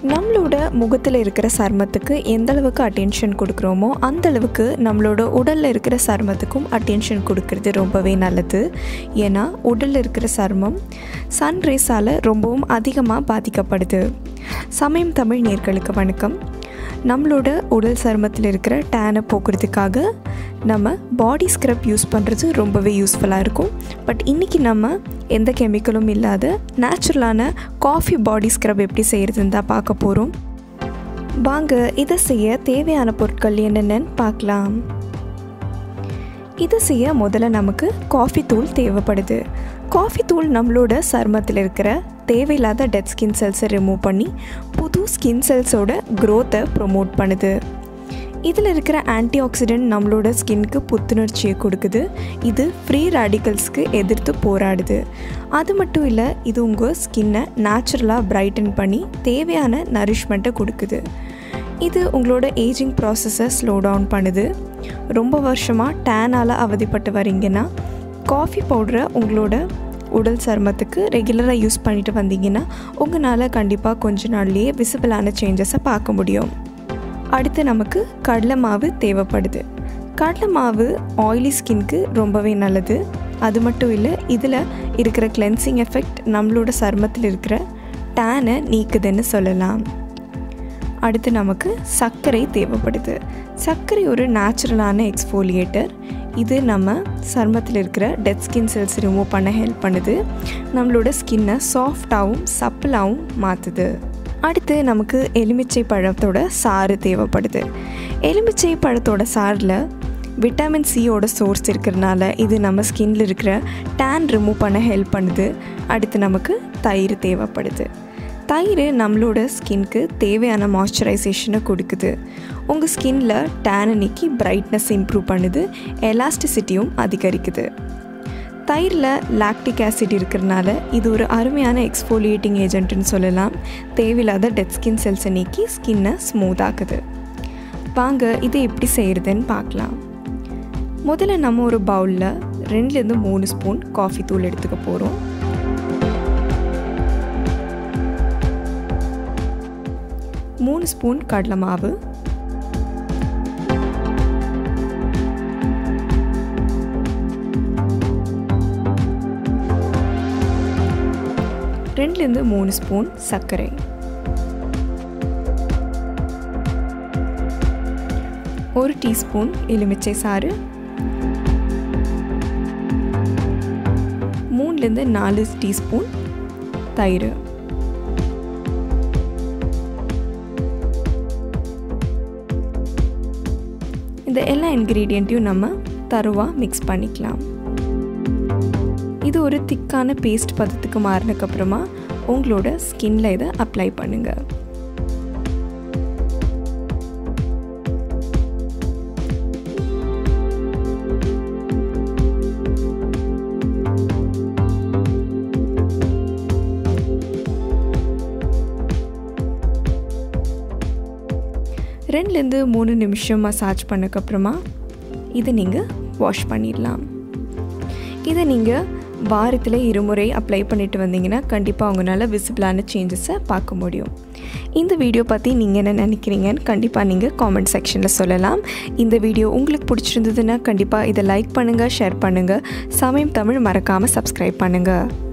நம்மளோட முகத்தில் இருக்கிற சருமத்துக்கு எந்த அளவுக்கு அட்டென்ஷன் கொடுக்குறோமோ அந்த அளவுக்கு நம்மளோட உடலில் இருக்கிற சருமத்துக்கும் அட்டென்ஷன் கொடுக்கறது ரொம்பவே நல்லது ஏன்னா உடலில் இருக்கிற சருமம் சன்ரேஸால் ரொம்பவும் அதிகமாக பாதிக்கப்படுது சமயம் தமிழ் நேர்களுக்கு வணக்கம் நம்மளோட உடல் சருமத்தில் இருக்கிற டேனை போக்குறதுக்காக நம்ம பாடி ஸ்க்ரப் யூஸ் பண்ணுறது ரொம்பவே யூஸ்ஃபுல்லாக இருக்கும் பட் இன்றைக்கி நம்ம எந்த கெமிக்கலும் இல்லாத நேச்சுரலான காஃபி பாடி ஸ்க்ரப் எப்படி செய்கிறதுன்னு தான் பார்க்க போகிறோம் வாங்க இதை செய்ய தேவையான பொருட்கள் என்னென்னு பார்க்கலாம் இதை செய்ய முதல்ல நமக்கு காஃபி தூள் தேவைப்படுது காஃபி தூள் நம்மளோட சருமத்தில் இருக்கிற தேவையில்லாத டெட் ஸ்கின் செல்ஸை ரிமூவ் பண்ணி புது ஸ்கின் செல்ஸோட க்ரோத்தை ப்ரொமோட் பண்ணுது இதில் இருக்கிற ஆன்டி ஆக்சிடென்ட் நம்மளோட ஸ்கின்க்கு புத்துணர்ச்சியை கொடுக்குது இது ஃப்ரீ ரேடிக்கல்ஸ்க்கு எதிர்த்து போராடுது அது மட்டும் இல்லை இது உங்கள் ஸ்கின்னை நேச்சுரலாக பிரைட்டன் பண்ணி தேவையான நரிஷ்மெண்ட்டை கொடுக்குது இது உங்களோட ஏஜிங் ப்ராசஸை ஸ்லோ டவுன் பண்ணுது ரொம்ப வருஷமாக டேனால் அவதிப்பட்டு வரீங்கன்னா காஃபி பவுடரை உங்களோட உடல் சருமத்துக்கு ரெகுலராக யூஸ் பண்ணிட்டு வந்தீங்கன்னா உங்களால் கண்டிப்பாக கொஞ்ச நாள்லேயே விசிபிளான சேஞ்சஸை பார்க்க முடியும் அடுத்து நமக்கு கடலை மாவு தேவைப்படுது கடலை மாவு ஆயிலி ஸ்கின்க்கு ரொம்பவே நல்லது அது மட்டும் இல்லை இதில் இருக்கிற கிளென்சிங் எஃபெக்ட் நம்மளோட சருமத்தில் இருக்கிற டேனை நீக்குதுன்னு சொல்லலாம் அடுத்து நமக்கு சர்க்கரை தேவைப்படுது சர்க்கரை ஒரு நேச்சுரலான எக்ஸ்ஃபோலியேட்டர் இது நம்ம சருமத்தில் இருக்கிற டெட் ஸ்கின் செல்ஸ் ரிமூவ் பண்ண ஹெல்ப் பண்ணுது நம்மளோட ஸ்கின்னை சாஃப்டாகவும் சப்பிளாகவும் மாற்றுது அடுத்து நமக்கு எலுமிச்சை பழத்தோட சாறு தேவைப்படுது எலுமிச்சை பழத்தோட சாறில் விட்டமின் சியோட சோர்ஸ் இருக்கிறதுனால இது நம்ம ஸ்கின்ல இருக்கிற டேன் ரிமூவ் பண்ண ஹெல்ப் பண்ணுது அடுத்து நமக்கு தயிர் தேவைப்படுது தயிர் நம்மளோட ஸ்கின்க்கு தேவையான மாய்ஸ்சரைசேஷனை கொடுக்குது உங்கள் ஸ்கின்ல டேனை நீக்கி பிரைட்னஸ் இம்ப்ரூவ் பண்ணுது எலாஸ்டிசிட்டியும் அதிகரிக்குது தயிரில் லாக்டிக் ஆசிட் இருக்கிறனால இது ஒரு அருமையான எக்ஸ்ஃபோலியேட்டிங் ஏஜென்ட்னு சொல்லலாம் தேவையில்லாத டெட் ஸ்கின் செல்ஸை நீக்கி ஸ்கின்னை ஸ்மூத் ஆக்குது வாங்க இது எப்படி செய்கிறதுன்னு பார்க்கலாம் முதல்ல நம்ம ஒரு பவுலில் ரெண்டுலேருந்து மூணு ஸ்பூன் காஃபி தூள் எடுத்துக்க போகிறோம் மூணு ஸ்பூன் கடலை மாவு ரெண்டுலேருந்து மூணு ஸ்பூன் சர்க்கரை ஒரு டீஸ்பூன் எலுமிச்சை சாறு மூணுலேருந்து நாலு டீஸ்பூன் தயிர் இந்த எல்லா இன்க்ரீடியண்ட்டையும் நம்ம தருவாக மிக்ஸ் பண்ணிக்கலாம் இது ஒரு திக்கான பேஸ்ட் பதத்துக்கு மாறினதுக்கப்புறமா உங்களோட ஸ்கின்ல இதை அப்ளை பண்ணுங்கள் ரெண்டுலேருந்து மூணு நிமிஷம் மசாஜ் பண்ணக்கப்புறமா இதை நீங்கள் வாஷ் பண்ணிடலாம் இதை நீங்கள் வாரத்தில் இருமுறை அப்ளை பண்ணிட்டு வந்தீங்கன்னா கண்டிப்பாக உங்களால் விசிபிளான சேஞ்சஸை பார்க்க முடியும் இந்த வீடியோ பற்றி நீங்கள் என்ன நினைக்கிறீங்கன்னு கண்டிப்பாக நீங்கள் காமெண்ட் செக்ஷனில் சொல்லலாம் இந்த வீடியோ உங்களுக்கு பிடிச்சிருந்ததுன்னா கண்டிப்பாக இதை லைக் பண்ணுங்கள் ஷேர் பண்ணுங்கள் சமயம் தமிழ் மறக்காமல் சப்ஸ்கிரைப் பண்ணுங்கள்